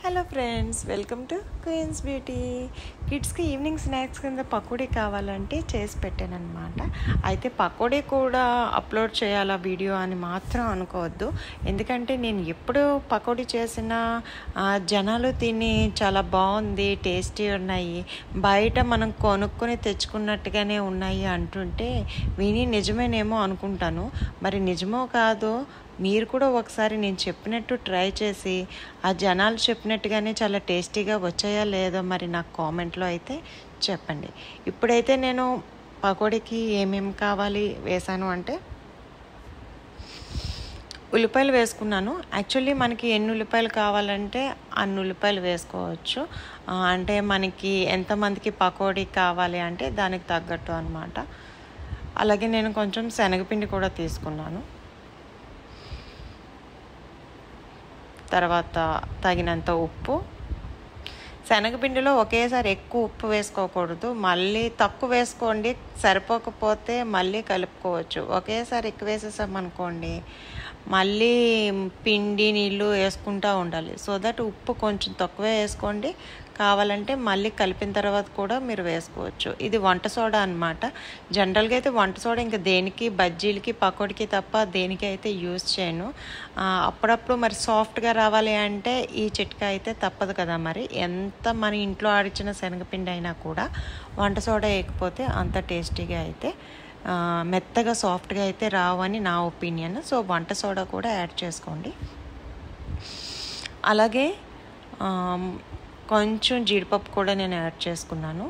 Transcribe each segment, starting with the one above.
hello friends welcome to Queens Beauty కిడ్స్కి evening snacks కింద పకోడీ కావాలంటే చేసి పెట్టాను అనమాట అయితే పకోడీ కూడా అప్లోడ్ చేయాలా వీడియో అని మాత్రం అనుకోవద్దు ఎందుకంటే నేను ఎప్పుడు పకోడీ చేసిన ఆ, జనాలు తిని చాలా బాగుంది టేస్టీ ఉన్నాయి బయట మనం కొనుక్కొని తెచ్చుకున్నట్టుగానే ఉన్నాయి అంటుంటే విని నిజమేనేమో అనుకుంటాను మరి నిజమో కాదో మీరు కూడా ఒకసారి నేను చెప్పినట్టు ట్రై చేసి ఆ జనాలు చెప్పినట్టుగానే చాలా టేస్టీగా వచ్చాయా లేదో మరి నాకు కామెంట్లో అయితే చెప్పండి ఇప్పుడైతే నేను పకోడీకి ఏమేమి కావాలి వేసాను అంటే ఉల్లిపాయలు వేసుకున్నాను యాక్చువల్లీ మనకి ఎన్ని ఉల్లిపాయలు కావాలంటే అన్ని ఉల్లిపాయలు వేసుకోవచ్చు ఆ, అంటే మనకి ఎంతమందికి పకోడీ కావాలి అంటే దానికి తగ్గట్టు అనమాట అలాగే నేను కొంచెం శనగపిండి కూడా తీసుకున్నాను తర్వాత తగినంత ఉప్పు శనగపిండిలో ఒకేసారి ఎక్కువ ఉప్పు వేసుకోకూడదు మళ్ళీ తక్కువ వేసుకోండి సరిపోకపోతే మళ్ళీ కలుపుకోవచ్చు ఒకేసారి ఎక్కువ వేసేసామనుకోండి మళ్ళీ పిండి నీళ్ళు వేసుకుంటూ ఉండాలి సో దట్ ఉప్పు కొంచెం తక్కువే వేసుకోండి కావాలంటే మళ్ళీ కలిపిన తర్వాత కూడా మీరు వేసుకోవచ్చు ఇది వంట సోడా అనమాట జనరల్గా అయితే వంట సోడా ఇంకా దేనికి బజ్జీలకి పకోడీకి తప్ప దేనికి అయితే యూజ్ చేయను ఆ, అప్పుడప్పుడు మరి సాఫ్ట్గా రావాలి అంటే ఈ చిట్కా అయితే తప్పదు కదా మరి ఎంత మన ఇంట్లో ఆడిచిన శనగపిండి అయినా కూడా వంట సోడా వేయకపోతే అంత టేస్టీగా అయితే ఆ, మెత్తగా సాఫ్ట్గా అయితే రావని నా ఒపీనియన్ సో వంట సోడా కూడా యాడ్ చేసుకోండి అలాగే ఆమ్, కొంచెం జీడిపప్పు కూడా నేను యాడ్ చేసుకున్నాను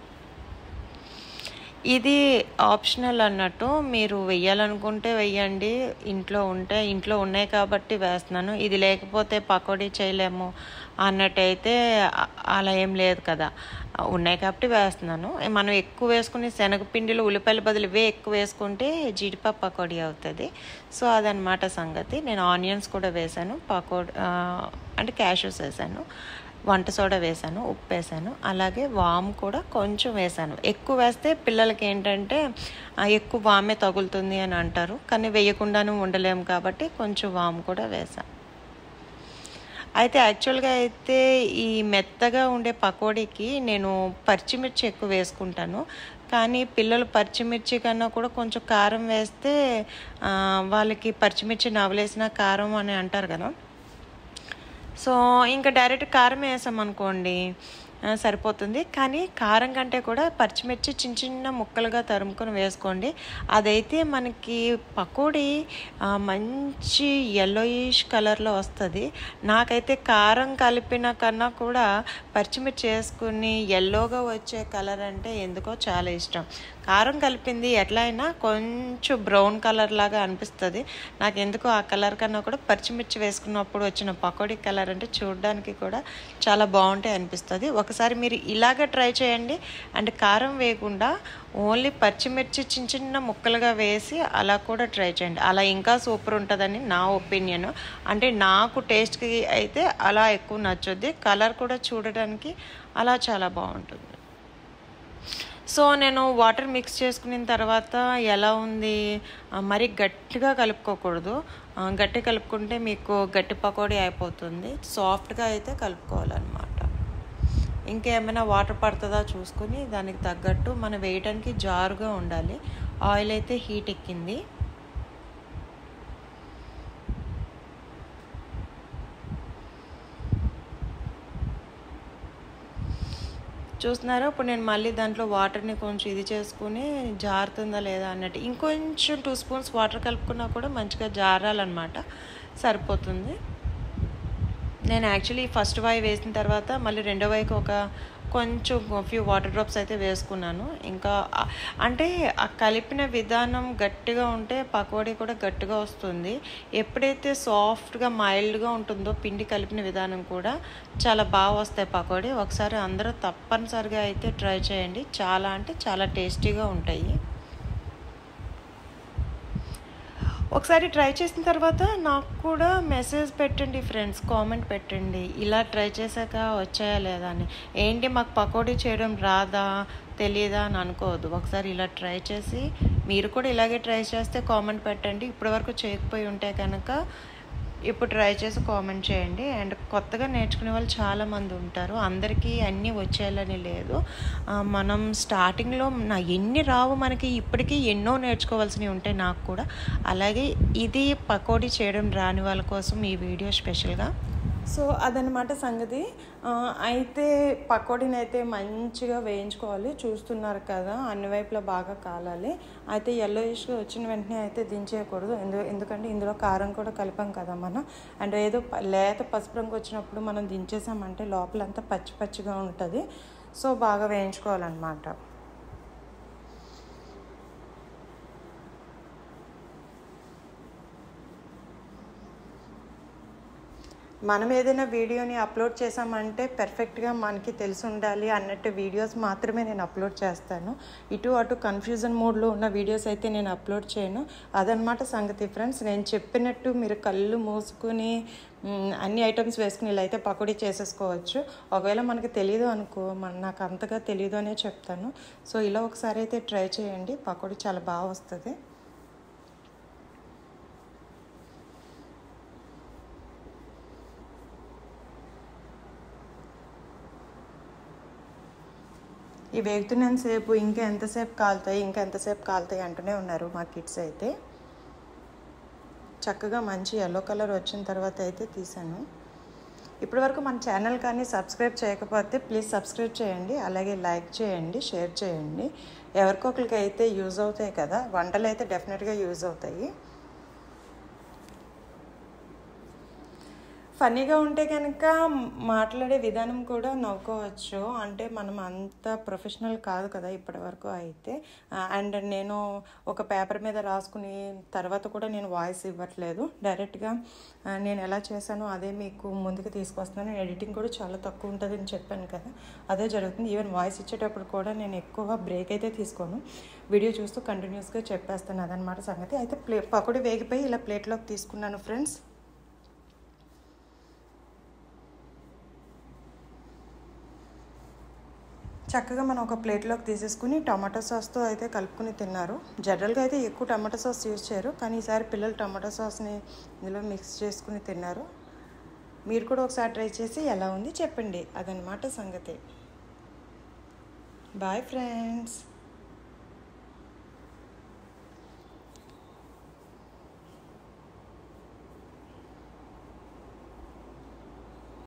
ఇది ఆప్షనల్ అన్నట్టు మీరు వెయ్యాలనుకుంటే వెయ్యండి ఇంట్లో ఉంటే ఇంట్లో ఉన్నాయి కాబట్టి వేస్తున్నాను ఇది లేకపోతే పకోడీ చేయలేము అన్నట్టయితే అ- అలా ఏం లేదు కదా ఉన్నాయి కాబట్టి వేస్తున్నాను మనం ఎక్కువ వేసుకునే శనగపిండిలో ఉల్లిపాయల బదులు ఇవే ఎక్కువ వేసుకుంటే జీడిపప్పు పకోడీ అవుతుంది సో అదనమాట సంగతి నేను ఆనియన్స్ కూడా వేశాను పకోడీ అంటే క్యాషూస్ వేసాను వంట సోడా వేసాను ఉప్పు వేసాను అలాగే వాము కూడా కొంచెం వేసాను ఎక్కువ వేస్తే పిల్లలకి ఏంటంటే ఆ, ఎక్కువ వామే తగులుతుంది అని అంటారు కానీ వేయకుండానే ఉండలేము కాబట్టి కొంచెం వాము కూడా వేసాను అయితే యాక్చువల్గా అయితే ఈ మెత్తగా ఉండే పకోడీకి నేను పచ్చిమిర్చి ఎక్కువ వేసుకుంటాను కానీ పిల్లలు పచ్చిమిర్చి కన్నా కూడా కొంచెం కారం వేస్తే ఆ, వాళ్ళకి పచ్చిమిర్చి నవలేసిన కారం అని అంటారు కదా సో ఇంకా డైరెక్ట్ కారం వేసాం అనుకోండి ఆ, సరిపోతుంది కానీ కారం కంటే కూడా పచ్చిమిర్చి చిన్న చిన్న ముక్కలుగా తరుముకొని వేసుకోండి అదైతే మనకి పకోడీ ఆ, మంచి ఎల్లోయిష్ కలర్లో వస్తుంది నాకైతే కారం కలిపిన కన్నా కూడా పచ్చిమిర్చి వేసుకుని ఎల్లోగా వచ్చే కలర్ అంటే ఎందుకో చాలా ఇష్టం కారం కలిపింది ఎట్లా అయినా కొంచెం బ్రౌన్ కలర్ లాగా అనిపిస్తుంది నాకు ఎందుకో ఆ కలర్ కన్నా కూడా పచ్చిమిర్చి వేసుకున్నప్పుడు వచ్చిన పకోడీ కలర్ అంటే చూడడానికి కూడా చాలా బాగుంటాయి అనిపిస్తుంది ఒకసారి మీరు ఇలాగ ట్రై చేయండి అండ్ కారం వేయకుండా ఓన్లీ పచ్చిమిర్చి చిన్న చిన్న ముక్కలుగా వేసి అలా కూడా ట్రై చేయండి అలా ఇంకా సూపర్ ఉంటుందని నా ఒపీనియన్ అంటే నాకు టేస్ట్కి అయితే అలా ఎక్కువ నచ్చుద్ది కలర్ కూడా చూడడానికి అలా చాలా బాగుంటుంది సో నేను వాటర్ మిక్స్ చేసుకున్న తర్వాత ఎలా ఉంది ఆ, మరీ గట్టిగా కలుపుకోకూడదు ఆ, గట్టి కలుపుకుంటే మీకు గట్టి పకోడీ అయిపోతుంది సాఫ్ట్గా అయితే కలుపుకోవాలన్నమాట ఇంకేమైనా వాటర్ పడుతుందా చూసుకుని దానికి తగ్గట్టు మనం వేయడానికి జారుగా ఉండాలి ఆయిల్ అయితే హీట్ ఎక్కింది చూస్తున్నారా ఇప్పుడు నేను మళ్ళీ దాంట్లో వాటర్ని కొంచెం ఇది చేసుకుని జారుతుందా లేదా అన్నట్టు ఇంకొంచెం టూ స్పూన్స్ వాటర్ కలుపుకున్నా కూడా మంచిగా జారాలన్నమాట సరిపోతుంది నేను యాక్చువల్లీ ఫస్ట్ వాయి వేసిన తర్వాత మళ్ళీ రెండో వాయికి ఒక కొంచెం ఫ్యూ వాటర్ డ్రాప్స్ అయితే వేసుకున్నాను ఇంకా ఆ- అంటే ఆ కలిపిన విధానం గట్టిగా ఉంటే పకోడీ కూడా గట్టిగా వస్తుంది ఎప్పుడైతే సాఫ్ట్గా మైల్డ్గా ఉంటుందో పిండి కలిపిన విధానం కూడా చాలా బాగా వస్తాయి పకోడీ ఒకసారి అందరూ తప్పనిసరిగా అయితే ట్రై చేయండి చాలా అంటే చాలా టేస్టీగా ఉంటాయి ఒకసారి ట్రై చేసిన తర్వాత నాకు కూడా మెసేజ్ పెట్టండి ఫ్రెండ్స్ కామెంట్ పెట్టండి ఇలా ట్రై చేశాక వచ్చాయా లేదా అని ఏంటి మాకు పకోడీ చేయడం రాదా తెలియదా అని అనుకోవద్దు ఒకసారి ఇలా ట్రై చేసి మీరు కూడా ఇలాగే ట్రై చేస్తే కామెంట్ పెట్టండి ఇప్పటివరకు చేయకపోయి ఉంటే కనుక ఇప్పుడు ట్రై చేసి కామెంట్ చేయండి అండ్ కొత్తగా నేర్చుకునే వాళ్ళు చాలామంది ఉంటారు అందరికీ అన్నీ వచ్చేయాలని లేదు ఆ, మనం స్టార్టింగ్లో నా ఎన్ని రావు మనకి ఇప్పటికీ ఎన్నో నేర్చుకోవాల్సినవి ఉంటాయి నాకు కూడా అలాగే ఇది పకోడీ చేయడం రాని వాళ్ళ కోసం ఈ వీడియో స్పెషల్గా సో అదనమాట సంగతి ఆ, అయితే పకోడీని అయితే మంచిగా వేయించుకోవాలి చూస్తున్నారు కదా అన్ని వైపులా బాగా కాలాలి అయితే ఎల్లోయిష్గా వచ్చిన వెంటనే అయితే దించేయకూడదు ఎందు ఎందుకంటే ఇందులో కారం కూడా కలిపాం కదా మనం అండ్ ఏదో ప- లేత పసుపు రంగు వచ్చినప్పుడు మనం దించేసామంటే లోపలంతా పచ్చి పచ్చిగా ఉంటుంది సో బాగా వేయించుకోవాలన్నమాట మనం ఏదైనా వీడియోని అప్లోడ్ చేసామంటే పెర్ఫెక్ట్గా మనకి తెలిసి ఉండాలి అన్నట్టు వీడియోస్ మాత్రమే నేను అప్లోడ్ చేస్తాను ఇటు అటు కన్ఫ్యూజన్ మోడ్లో ఉన్న వీడియోస్ అయితే నేను అప్లోడ్ చేయను అదనమాట సంగతి ఫ్రెండ్స్ నేను చెప్పినట్టు మీరు కళ్ళు మూసుకుని మ్, అన్ని ఐటమ్స్ వేసుకుని ఇలా అయితే పకోడీ చేసేసుకోవచ్చు ఒకవేళ మనకి తెలియదు అనుకో మన నాకు అంతగా తెలియదు అనే చెప్తాను సో ఇలా ఒకసారి అయితే ట్రై చేయండి పకోడీ చాలా బాగా వస్తుంది ఈ వేగుతున్నంతసేపు ఇంకా ఎంతసేపు కాలుతాయి ఇంకా ఎంతసేపు కాలుతాయి అంటూనే ఉన్నారు మా కిడ్స్ అయితే చక్కగా మంచి ఎల్లో కలర్ వచ్చిన తర్వాత అయితే తీసాను ఇప్పటివరకు మన ఛానల్ కానీ సబ్స్క్రైబ్ చేయకపోతే ప్లీజ్ సబ్స్క్రైబ్ చేయండి అలాగే లైక్ చేయండి షేర్ చేయండి ఎవరికొకరికి అయితే యూజ్ అవుతాయి కదా వంటలు అయితే డెఫినెట్గా యూజ్ అవుతాయి ఫన్నీగా ఉంటే కనుక మాట్లాడే విధానం కూడా నవ్వుకోవచ్చు అంటే మనం అంత ప్రొఫెషనల్ కాదు కదా ఇప్పటి వరకు అయితే అండ్ నేను ఒక పేపర్ మీద రాసుకుని తర్వాత కూడా నేను వాయిస్ ఇవ్వట్లేదు డైరెక్ట్గా ఆ, నేను ఎలా చేశానో అదే మీకు ముందుకు తీసుకొస్తున్నాను ఎడిటింగ్ కూడా చాలా తక్కువ ఉంటుంది అని చెప్పాను కదా అదే జరుగుతుంది ఈవెన్ వాయిస్ ఇచ్చేటప్పుడు కూడా నేను ఎక్కువ బ్రేక్ అయితే తీసుకోను వీడియో చూస్తూ కంటిన్యూస్గా చెప్పేస్తాను అదనమాట సంగతి అయితే ప్లే పకోడీ వేగిపోయి ఇలా ప్లేట్లోకి తీసుకున్నాను ఫ్రెండ్స్ చక్కగా మనం ఒక ప్లేట్లోకి తీసేసుకుని టమాటో సాస్తో అయితే కలుపుకుని తిన్నారు జనరల్గా అయితే ఎక్కువ టమాటో సాస్ యూజ్ చేయరు కానీ ఈసారి పిల్లలు టమాటో సాస్ని ఇందులో మిక్స్ చేసుకుని తిన్నారు మీరు కూడా ఒకసారి ట్రై చేసి ఎలా ఉంది చెప్పండి అదనమాట సంగతి బాయ్ ఫ్రెండ్స్